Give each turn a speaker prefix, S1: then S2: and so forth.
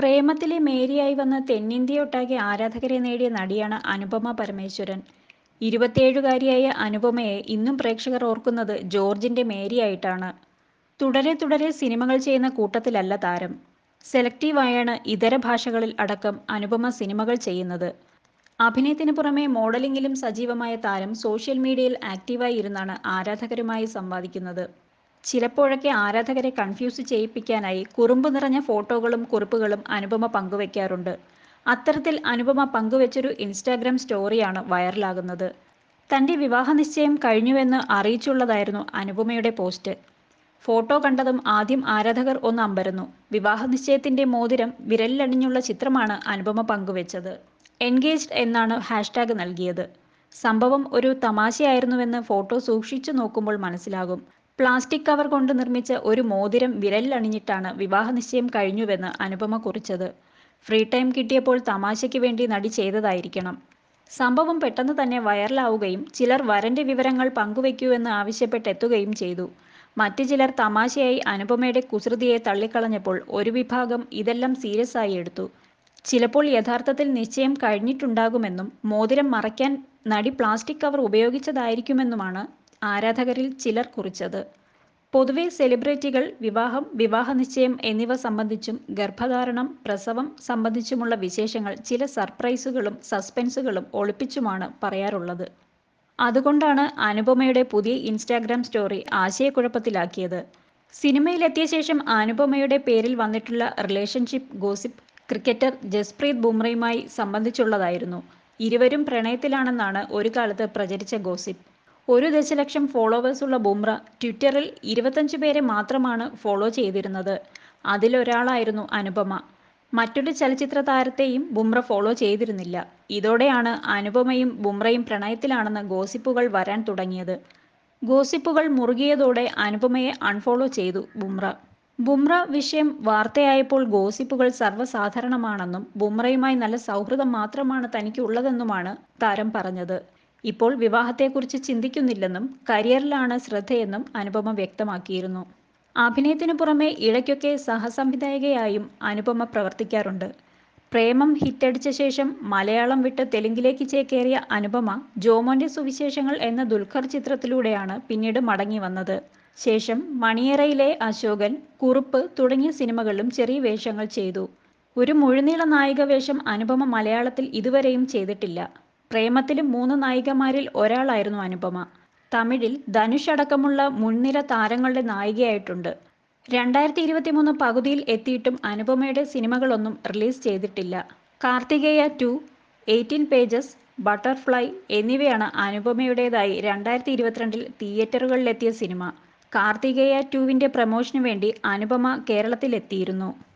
S1: പ്രേമത്തിലെ മേരിയായി വന്ന് തെന്നിന്ത്യയൊട്ടാകെ ആരാധകരെ നേടിയ നടിയാണ് അനുപമ പരമേശ്വരൻ ഇരുപത്തിയേഴുകാരിയായ അനുപമയെ ഇന്നും പ്രേക്ഷകർ ഓർക്കുന്നത് ജോർജിന്റെ മേരിയായിട്ടാണ് തുടരെ തുടരെ സിനിമകൾ ചെയ്യുന്ന കൂട്ടത്തിലല്ല താരം സെലക്റ്റീവായാണ് ഇതര ഭാഷകളിൽ അടക്കം അനുപമ സിനിമകൾ ചെയ്യുന്നത് അഭിനയത്തിന് പുറമെ മോഡലിംഗിലും സജീവമായ താരം സോഷ്യൽ മീഡിയയിൽ ആക്റ്റീവായി ഇരുന്നാണ് ആരാധകരുമായി സംവാദിക്കുന്നത് ചിലപ്പോഴൊക്കെ ആരാധകരെ കൺഫ്യൂസ് ചെയ്യിപ്പിക്കാനായി കുറുമ്പ് നിറഞ്ഞ ഫോട്ടോകളും കുറിപ്പുകളും അനുപമ പങ്കുവയ്ക്കാറുണ്ട് അത്തരത്തിൽ അനുപമ പങ്കുവച്ചൊരു ഇൻസ്റ്റാഗ്രാം സ്റ്റോറിയാണ് വൈറലാകുന്നത് തന്റെ വിവാഹ നിശ്ചയം കഴിഞ്ഞുവെന്ന് അറിയിച്ചുള്ളതായിരുന്നു അനുപമയുടെ പോസ്റ്റ് ഫോട്ടോ കണ്ടതും ആദ്യം ആരാധകർ ഒന്ന് അമ്പരന്നു വിവാഹ നിശ്ചയത്തിന്റെ മോതിരം വിരലിലണിഞ്ഞുള്ള ചിത്രമാണ് അനുപമ പങ്കുവച്ചത് എൻഗേജ്ഡ് എന്നാണ് ഹാഷ്ടാഗ് നൽകിയത് സംഭവം ഒരു തമാശയായിരുന്നുവെന്ന് ഫോട്ടോ സൂക്ഷിച്ചു നോക്കുമ്പോൾ മനസ്സിലാകും പ്ലാസ്റ്റിക് കവർ കൊണ്ട് നിർമ്മിച്ച ഒരു മോതിരം വിരലിലണിഞ്ഞിട്ടാണ് വിവാഹ നിശ്ചയം കഴിഞ്ഞുവെന്ന് അനുപമ കുറിച്ചത് ഫ്രീ ടൈം കിട്ടിയപ്പോൾ തമാശയ്ക്ക് വേണ്ടി നടി ചെയ്തതായിരിക്കണം സംഭവം പെട്ടെന്ന് തന്നെ വൈറലാവുകയും ചിലർ വരന്റെ വിവരങ്ങൾ പങ്കുവയ്ക്കൂ എന്ന് ആവശ്യപ്പെട്ടെത്തുകയും ചെയ്തു മറ്റു ചിലർ തമാശയായി അനുപമയുടെ കുസൃതിയെ തള്ളിക്കളഞ്ഞപ്പോൾ ഒരു വിഭാഗം ഇതെല്ലാം സീരിയസ് ആയി എടുത്തു ചിലപ്പോൾ യഥാർത്ഥത്തിൽ നിശ്ചയം കഴിഞ്ഞിട്ടുണ്ടാകുമെന്നും മോതിരം മറയ്ക്കാൻ നടി പ്ലാസ്റ്റിക് കവർ ഉപയോഗിച്ചതായിരിക്കുമെന്നുമാണ് ആരാധകരിൽ ചിലർ കുറിച്ചത് പൊതുവെ സെലിബ്രിറ്റികൾ വിവാഹം വിവാഹ നിശ്ചയം എന്നിവ സംബന്ധിച്ചും ഗർഭധാരണം പ്രസവം സംബന്ധിച്ചുമുള്ള വിശേഷങ്ങൾ ചില സർപ്രൈസുകളും സസ്പെൻസുകളും ഒളിപ്പിച്ചുമാണ് പറയാറുള്ളത് അതുകൊണ്ടാണ് അനുപമയുടെ പുതിയ ഇൻസ്റ്റാഗ്രാം സ്റ്റോറി ആശയക്കുഴപ്പത്തിലാക്കിയത് സിനിമയിലെത്തിയ ശേഷം അനുപമയുടെ പേരിൽ വന്നിട്ടുള്ള റിലേഷൻഷിപ്പ് ഗോസിപ്പ് ക്രിക്കറ്റർ ജസ്പ്രീത് ബുംറയുമായി സംബന്ധിച്ചുള്ളതായിരുന്നു ഇരുവരും പ്രണയത്തിലാണെന്നാണ് ഒരു കാലത്ത് പ്രചരിച്ച ഗോസിപ്പ് ഒരു ദശലക്ഷം ഫോളോവേഴ്സുള്ള ബുംറ ട്വിറ്ററിൽ ഇരുപത്തഞ്ച് പേരെ മാത്രമാണ് ഫോളോ ചെയ്തിരുന്നത് അതിലൊരാളായിരുന്നു അനുപമ മറ്റൊരു ചലച്ചിത്ര താരത്തെയും ബുംറ ഫോളോ ചെയ്തിരുന്നില്ല ഇതോടെയാണ് അനുപമയും ബുംറയും പ്രണയത്തിലാണെന്ന് ഗോസിപ്പുകൾ വരാൻ തുടങ്ങിയത് ഗോസിപ്പുകൾ മുറുകിയതോടെ അനുപമയെ അൺഫോളോ ചെയ്തു ബുംറ ബുംറ വിഷയം വാർത്തയായപ്പോൾ ഗോസിപ്പുകൾ സർവ്വസാധാരണമാണെന്നും ബുംറയുമായി നല്ല സൗഹൃദം മാത്രമാണ് തനിക്ക് ഉള്ളതെന്നുമാണ് താരം പറഞ്ഞത് ഇപ്പോൾ വിവാഹത്തെക്കുറിച്ച് ചിന്തിക്കുന്നില്ലെന്നും കരിയറിലാണ് ശ്രദ്ധയെന്നും അനുപമ വ്യക്തമാക്കിയിരുന്നു അഭിനയത്തിനു പുറമെ ഇടയ്ക്കൊക്കെ സഹസംവിധായകയായും അനുപമ പ്രവർത്തിക്കാറുണ്ട് പ്രേമം ഹിറ്റടിച്ച ശേഷം മലയാളം വിട്ട് തെലുങ്കിലേക്ക് ചേക്കേറിയ അനുപമ ജോമോന്റെ സുവിശേഷങ്ങൾ എന്ന ദുൽഖർ ചിത്രത്തിലൂടെയാണ് പിന്നീട് മടങ്ങി വന്നത് ശേഷം മണിയറയിലെ അശോകൻ കുറുപ്പ് തുടങ്ങിയ സിനിമകളിലും ചെറിയ വേഷങ്ങൾ ചെയ്തു ഒരു മുഴുനീള നായിക വേഷം അനുപമ മലയാളത്തിൽ ഇതുവരെയും ചെയ്തിട്ടില്ല പ്രേമത്തിലും മൂന്ന് നായികമാരിൽ ഒരാളായിരുന്നു അനുപമ തമിഴിൽ ധനുഷ് അടക്കമുള്ള മുൻനിര താരങ്ങളുടെ നായികയായിട്ടുണ്ട് രണ്ടായിരത്തി ഇരുപത്തി മൂന്ന് പകുതിയിൽ എത്തിയിട്ടും അനുപമയുടെ സിനിമകളൊന്നും റിലീസ് ചെയ്തിട്ടില്ല Karthikeya two eighteen pages butterfly എന്നിവയാണ് അനുപമയുടേതായി രണ്ടായിരത്തി ഇരുപത്തിരണ്ടിൽ തിയേറ്ററുകളിലെത്തിയ സിനിമ കാർത്തികേയ ടുവിൻ്റെ പ്രമോഷനു വേണ്ടി അനുപമ കേരളത്തിലെത്തിയിരുന്നു